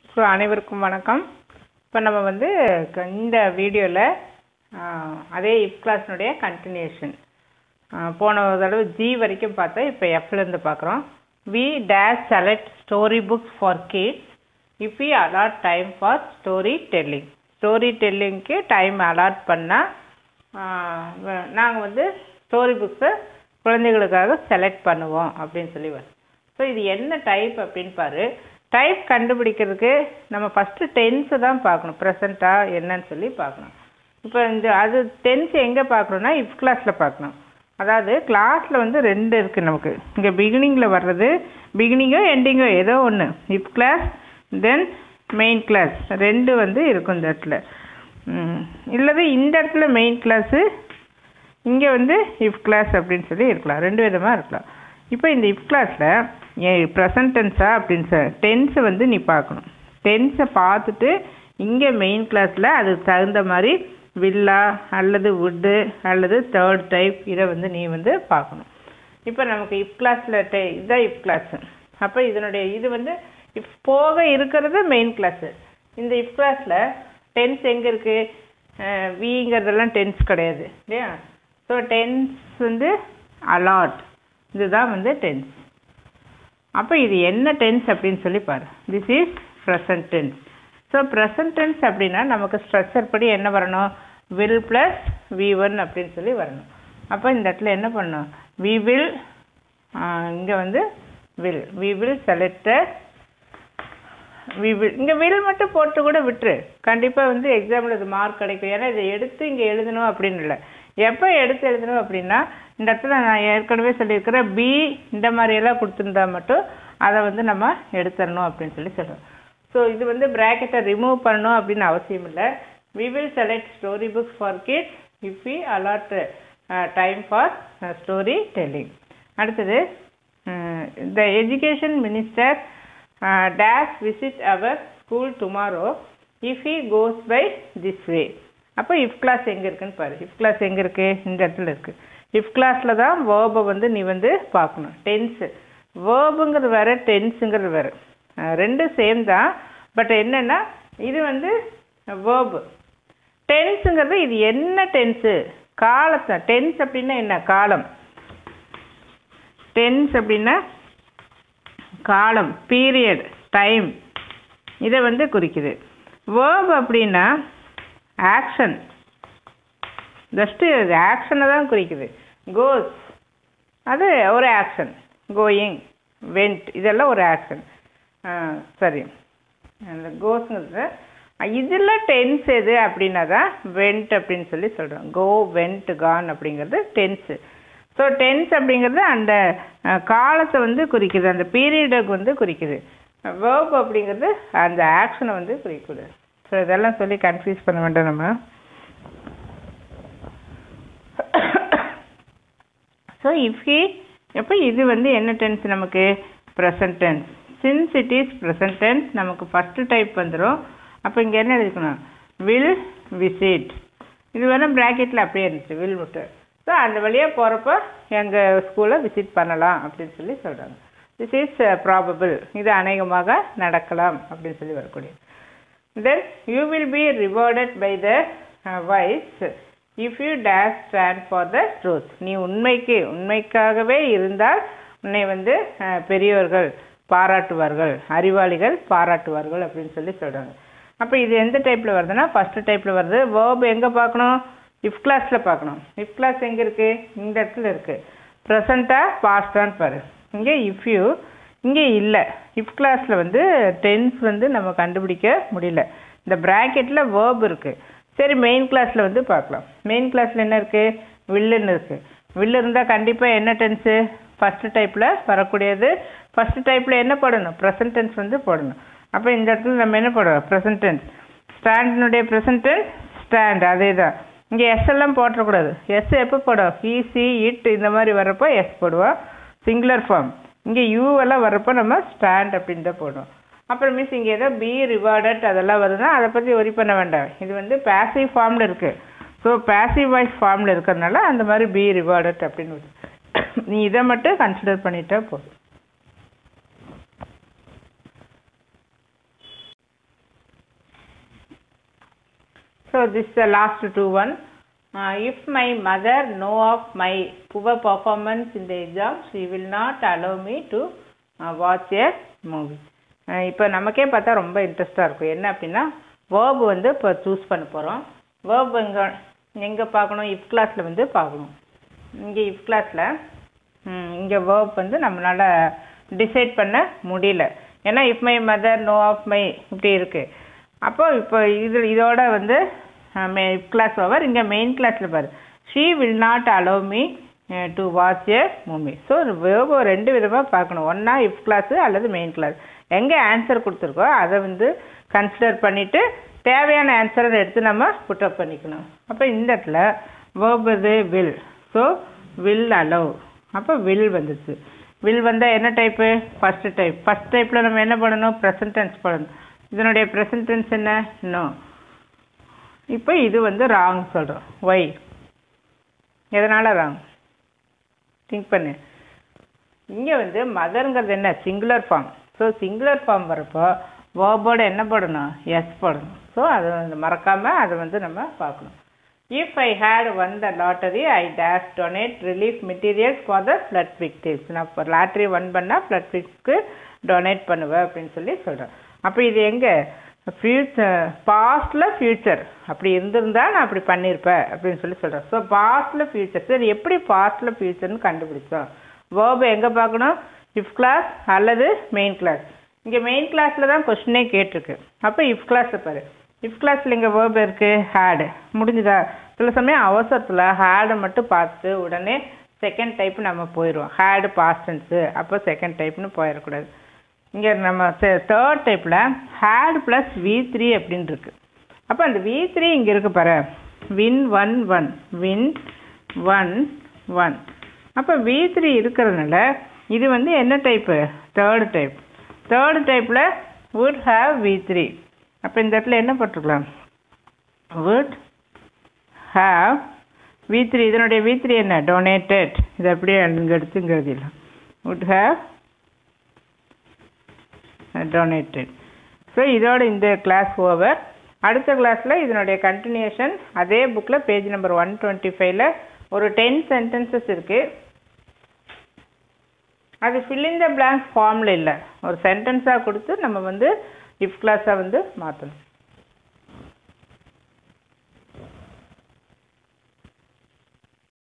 so அனைவருக்கும் வணக்கம் இப்போ நம்ம வந்து க- இந்த வீடியோவில் அதே இப் கிளாஸ்னுடைய கண்டினியூஷன் போன தடவை ஜி வரைக்கும் பார்த்தோம் இப்போ எஃப்லேருந்து பார்க்குறோம் we dash select story books for kids if we allot time for story telling story டெல்லிங்க்கு டைம் அலாட் பண்ணால் நாங்கள் வந்து ஸ்டோரி புக்ஸை குழந்தைகளுக்காக செலக்ட் பண்ணுவோம் அப்படின்னு சொல்லி வரும் ஸோ இது என்ன டைப் அப்படின்னு பாரு டைப் கண்டுபிடிக்கிறதுக்கு நம்ம ஃபஸ்ட்டு டென்ஸை தான் பார்க்கணும் ப்ரெசண்ட்டாக என்னன்னு சொல்லி பார்க்கணும் இப்போ இந்த அது டென்ஸ் எங்கே பார்க்கணுன்னா இஃப் கிளாஸில் பார்க்கணும் அதாவது கிளாஸில் வந்து ரெண்டு இருக்குது நமக்கு இங்கே பிகினிங்கில் வர்றது பிகினிங்கோ எண்டிங்கோ ஏதோ ஒன்று if clause then main clause ரெண்டு வந்து இருக்கும் இந்த இடத்துல ம், இல்லது இந்த இடத்துல மெயின் கிளாஸு இங்கே வந்து இஃப் கிளாஸ் அப்படின்னு சொல்லி இருக்கலாம் ரெண்டு விதமாக இருக்கலாம் இப்போ இந்த இஃப் கிளாஸில் ஏன் ப்ரெசன்ட் டென்ஸா அப்படின்னு சார் டென்ஸை வந்து நீ பார்க்கணும் டென்ஸை பார்த்துட்டு இங்கே மெயின் கிளாஸில் அதுக்கு தகுந்த மாதிரி வில்லா அல்லது வுட்டு அல்லது தேர்ட் டைப் இதை வந்து நீ வந்து பார்க்கணும் இப்போ நமக்கு இஃப் கிளாஸில் டெ இதுதான் இஃப் கிளாஸு அப்போ இதனுடைய இது வந்து இஃப் போக இருக்கிறது மெயின் கிளாஸு இந்த இஃப் கிளாஸில் டென்ஸ் எங்கே இருக்குது விங்கிறதெல்லாம் டென்ஸ் கிடையாது இல்லையா ஸோ டென்ஸ் வந்து அலாட் இதுதான் வந்து டென்ஸ் அப்போ இது என்ன டென்ஸ் அப்படின்னு சொல்லி பாரு this is present tense so present tense அப்படின்னா நமக்கு ஸ்ட்ரக்சர் படி என்ன வரணும் வில் ப்ளஸ் வி ஒன் அப்படின்னு சொல்லி வரணும் அப்போ இந்த இடத்துல என்ன பண்ணணும் வி வில் இங்கே வந்து will we will select we will இங்கே வில் மட்டும் போட்டு கூட விட்டுரு கண்டிப்பாக வந்து எக்ஸாமில் இது மார்க் கிடைக்கும் ஏன்னா இதை எடுத்து இங்கே எழுதணும் அப்படின்னு இல்லை எப்போ எடுத்து எழுதணும் அப்படின்னா இந்த இடத்துல நான் ஏற்கனவே சொல்லியிருக்கிறேன் பி இந்த மாதிரியெல்லாம் கொடுத்துருந்தா மட்டும் அதை வந்து நம்ம எடுத்துடணும் அப்படின்னு சொல்லி சொல்கிறோம் ஸோ இது வந்து ப்ராக்கெட்டை ரிமூவ் பண்ணணும் அப்படின்னு அவசியம் இல்லை we will select story books for kids if we allot time for story telling அடுத்தது the education minister dash visit our school tomorrow if he goes by this way அப்போ இஃப் கிளாஸ் எங்கே இருக்குன்னு பாரு if class எங்கே இருக்குது இந்த இடத்துல இருக்குது இஃப் கிளாஸில் தான் வேர்பை வந்து நீ வந்து பார்க்கணும் டென்ஸு வேர்புங்கிறது வேறு டென்ஸுங்கிறது வேறு ரெண்டும் சேம் தான் பட் என்னென்னா இது வந்து வேர்பு டென்ஸுங்கிறது இது என்ன டென்ஸு காலத்தை டென்ஸ் அப்படின்னா என்ன காலம் டென்ஸ் அப்படின்னா காலம் பீரியட் டைம் இதை வந்து குறிக்குது வேர்ப் அப்படின்னா ஆக்ஷன் ஜஸ்ட்டு ஆக்ஷனை தான் குறிக்குது கோஸ் அது ஒரு ஆக்ஷன் கோயிங் வெண்ட் இதெல்லாம் ஒரு ஆக்ஷன் சரி அந்த கோஸ்ங்கிறது இதில் டென்ஸ் எது அப்படின்னா தான் வெண்ட் அப்படின்னு சொல்லி சொல்கிறோம் கோ வெண்ட் கான் அப்படிங்கிறது டென்ஸு ஸோ டென்ஸ் அப்படிங்கிறது அந்த அஹ், காலத்தை வந்து குறிக்குது அந்த பீரியடுக்கு வந்து குறிக்குது வேர்ப் அப்படிங்கிறது அந்த ஆக்ஷனை வந்து குறிக்குது ஸோ இதெல்லாம் சொல்லி கன்ஃபியூஸ் பண்ண வேண்டாம் நம்ம ஸோ இஃப் ஹி எப்போ இது வந்து என்ன டென்ஸ் நமக்கு present tense since it is present tense நமக்கு ஃபஸ்ட்டு டைப் வந்துடும் அப்போ இங்கே என்ன எழுதிக்கணும் வில் விசிட் இது வேணால் ப்ராக்கெட்டில் அப்படியே இருந்துச்சு வில் விட்டு ஸோ அந்த வழியாக போகிறப்ப எங்கள் ஸ்கூலை விசிட் பண்ணலாம் அப்படின்னு சொல்லி சொல்கிறாங்க திஸ் இஸ் ப்ராபபிள் இது அநேகமாக நடக்கலாம் அப்படின்னு சொல்லி வரக்கூடிய then you will be rewarded by the wise if you dash stand for the truth நீ உண்மைக்கு உண்மைக்காகவே இருந்தால் உன்னை வந்து அஹ், பெரியோர்கள் பாராட்டுவார்கள் அறிவாளிகள் பாராட்டுவார்கள் அப்படின்னு சொல்லி சொல்கிறாங்க அப்போ இது எந்த டைப்பில் வருதுன்னா ஃபஸ்ட்டு டைப்பில் வருது வேர்ப் எங்கே பார்க்கணும் இஃப் கிளாஸில் பார்க்கணும் இஃப் கிளாஸ் எங்கே இருக்குது இந்த இடத்துல இருக்குது ப்ரெசண்ட்டாக பாஸ்டான்னு பாரு இங்கே இஃப் யூ இங்கே இல்லை இஃப் கிளாஸில் வந்து டென்ஸ் வந்து நம்ம கண்டுபிடிக்க முடியல இந்த ப்ராக்கெட்டில் வேர்ப் இருக்குது சரி மெயின் கிளாஸில் வந்து பார்க்கலாம் மெயின் கிளாஸில் என்ன இருக்குது வில்லுன்னு இருக்குது வில்லு இருந்தால் கண்டிப்பாக என்ன டென்ஸு ஃபஸ்ட்டு டைப்பில் வரக்கூடியது ஃபஸ்ட்டு டைப்பில் என்ன போடணும் ப்ரெசன்ட் டென்ஸ் வந்து போடணும் அப்போ இந்த இடத்துல நம்ம என்ன போடுறோம் ப்ரெசன்ட் டென்ஸ் ஸ்டாண்டினுடைய ப்ரெசன்ட் டென்ஸ் ஸ்டாண்ட் அதே தான் இங்கே எஸ் எல்லாம் போட்டக்கூடாது எஸ் எப்போ போடும் ஹி சி இட் இந்த மாதிரி வர்றப்போ எஸ் போடுவோம் சிங்குலர் ஃபார்ம் இங்கே யூ எல்லாம் வர்றப்போ நம்ம ஸ்டாண்ட் அப்படின்னு தான் போடுவோம் அப்புறம் மிஸ் இங்கே ஏதோ பி ரிவார்டட் அதெல்லாம் வருதுன்னா அதை பற்றி ஒரி பண்ண வேண்டாம் இது வந்து பேசிவ் ஃபார்மில் இருக்குது ஸோ பேசிவ் வாய்ஸ் ஃபார்மில் இருக்கிறதுனால அந்த மாதிரி பி ரிவார்டட் அப்படின்னு வருது நீ இதை மட்டும் கன்சிடர் பண்ணிட்டா போதும் so this the last two one if my mother know of my poor performance in the exam she will not allow me to watch a movie இப்போ நமக்கே பார்த்தா ரொம்ப இன்ட்ரெஸ்டாக இருக்கும் என்ன அப்படின்னா வேர்பு வந்து இப்போ சூஸ் பண்ண போகிறோம் வேர்பு எங்கே எங்கே பார்க்கணும் இஃப் கிளாஸில் வந்து பார்க்கணும் இங்கே இஃப் கிளாஸில் இங்கே வேர்ப் வந்து நம்மளால் டிசைட் பண்ண முடியல ஏன்னா if my mother know of my இப்படி இருக்குது அப்போ இப்போ இது இதோட வந்து மே இஃப் கிளாஸ் ஓவர் இங்கே மெயின் கிளாஸில் பாரு she will not allow me to watch a movie so வேர்போ ரெண்டு விதமாக பார்க்கணும் ஒன்றா இஃப் கிளாஸு அல்லது மெயின் கிளாஸ் எங்கே ஆன்சர் கொடுத்துருக்கோ அதை வந்து கன்சிடர் பண்ணிவிட்டு தேவையான ஆன்சரை எடுத்து நம்ம புட்டப் பண்ணிக்கணும் அப்போ இந்த இடத்துல வேர்ப் இது வில் ஸோ வில் அலோவ் அப்போ வில் வந்துச்சு வில் வந்தால் என்ன டைப்பு ஃபஸ்ட்டு டைப் ஃபஸ்ட் டைப்பில் நம்ம என்ன பண்ணணும் ப்ரெசன்ட் டென்ஸ் பண்ணணும் இதனுடைய ப்ரெசன்ட் டென்ஸ் என்ன இன்னும் இப்போ இது வந்து ராங் சொல்கிறோம் ஒய் எதனால் ராங் திங்க் பண்ணு இங்கே வந்து மதருங்கிறது என்ன singular form so singular form வரப்போ வேர்போட என்ன போடணும் எஸ் போடணும் ஸோ அதை வந்து மறக்காமல் அதை வந்து நம்ம பார்க்கணும் if I had won the lottery I dash donate relief materials for the flood victims நான் இப்போ லாட்ரி ஒன் பண்ணால் ஃப்ளட் விக்ஸ்க்கு டொனேட் பண்ணுவேன் அப்படின்னு சொல்லி சொல்கிறேன் அப்போ இது எங்கே ஃப்யூச்சர் பாஸ்டில் ஃப்யூச்சர் அப்படி இருந்திருந்தா நான் அப்படி பண்ணியிருப்பேன் அப்படின்னு சொல்லி சொல்கிறேன் ஸோ பாஸ்டில் ஃப்யூச்சர் சரி எப்படி பாஸ்டில் ஃப்யூச்சர்னு கண்டுபிடிச்சோம் வேர்பை எங்கே பார்க்கணும் இஃப் கிளாஸ் அல்லது மெயின் கிளாஸ் இங்கே மெயின் கிளாஸில் தான் கொஷினே கேட்டிருக்கு அப்போ இஃப் கிளாஸை பாரு இஃப் கிளாஸில் இங்கே வேர்ப் இருக்குது ஹேடு முடிஞ்சுதா சில சமயம் அவசரத்தில் ஹேடை மட்டும் பார்த்து உடனே செகண்ட் டைப் நம்ம போயிடுவோம் ஹேடு பாஸ்டன்ஸு அப்போ செகண்ட் டைப்னு போயிடக்கூடாது இங்கே நம்ம தேர்ட் டைப்பில் ஹேட் ப்ளஸ் வி த்ரீ அப்படின்னு இருக்கு அப்போ அந்த வி த்ரீ இங்கே இருக்கு பாரு win one one win one one அப்போ வி த்ரீ இருக்கிறதுனால இது வந்து என்ன டைப்பு தேர்டு டைப் தேர்டு டைப்பில் வுட் ஹாவ் வி த்ரீ அப்போ இந்த இடத்துல என்ன போட்டிருக்கலாம் வுட் ஹாவ் வி த்ரீ இதனுடைய வி த்ரீ என்ன டொனேட்டட் இது அப்படியே இங்கே எடுத்து இங்கே எழுதிடலாம் வுட் ஹாவ் டொனேட்டட் ஸோ இதோட இந்த கிளாஸ் ஓவர் அடுத்த கிளாஸில் இதனுடைய கண்டினியூஷன் அதே புக்கில் பேஜ் நம்பர் ஒன் டுவெண்ட்டி ஃபைவ்ல ஒரு டென் சென்டென்சஸ் இருக்குது அது ஃபில்லிங் த பிளாங்க் ஃபார்மில் இல்லை ஒரு சென்டென்ஸாக கொடுத்து நம்ம வந்து இஃப் கிளாஸாக வந்து மாற்றணும்